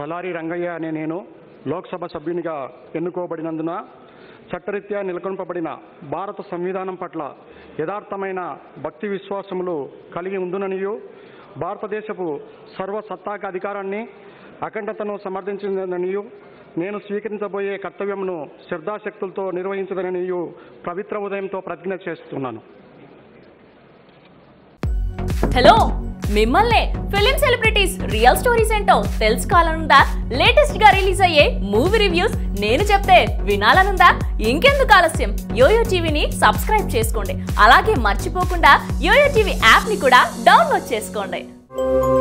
తలారి రంగయ్య అనే నేను లోక్సభ సభ్యునిగా ఎన్నుకోబడినందున చట్టరీత్యా నెలకొల్పబడిన భారత సంవిధానం పట్ల యథార్థమైన భక్తి విశ్వాసములు కలిగి ఉందుననియు భారతదేశపు సర్వసత్తాక అధికారాన్ని అఖండతను సమర్థించిందనియు నేను స్వీకరించబోయే కర్తవ్యమును శ్రద్ధాశక్తులతో నిర్వహించదననియు పవిత్ర ఉదయంతో ప్రతిజ్ఞ చేస్తున్నాను హలో మిమ్మల్నే ఫిలిం సెలబ్రిటీస్ రియల్ స్టోరీస్ ఏంటో తెలుసుకోవాలనుందా లేటెస్ట్ గా రిలీజ్ అయ్యే మూవీ రివ్యూస్ నేను చెప్తే వినాలనుందా ఇంకెందుకు ఆలస్యం యోయో టీవీని సబ్స్క్రైబ్ చేసుకోండి అలాగే మర్చిపోకుండా యోయో టీవీ యాప్ ని కూడా డౌన్లోడ్ చేసుకోండి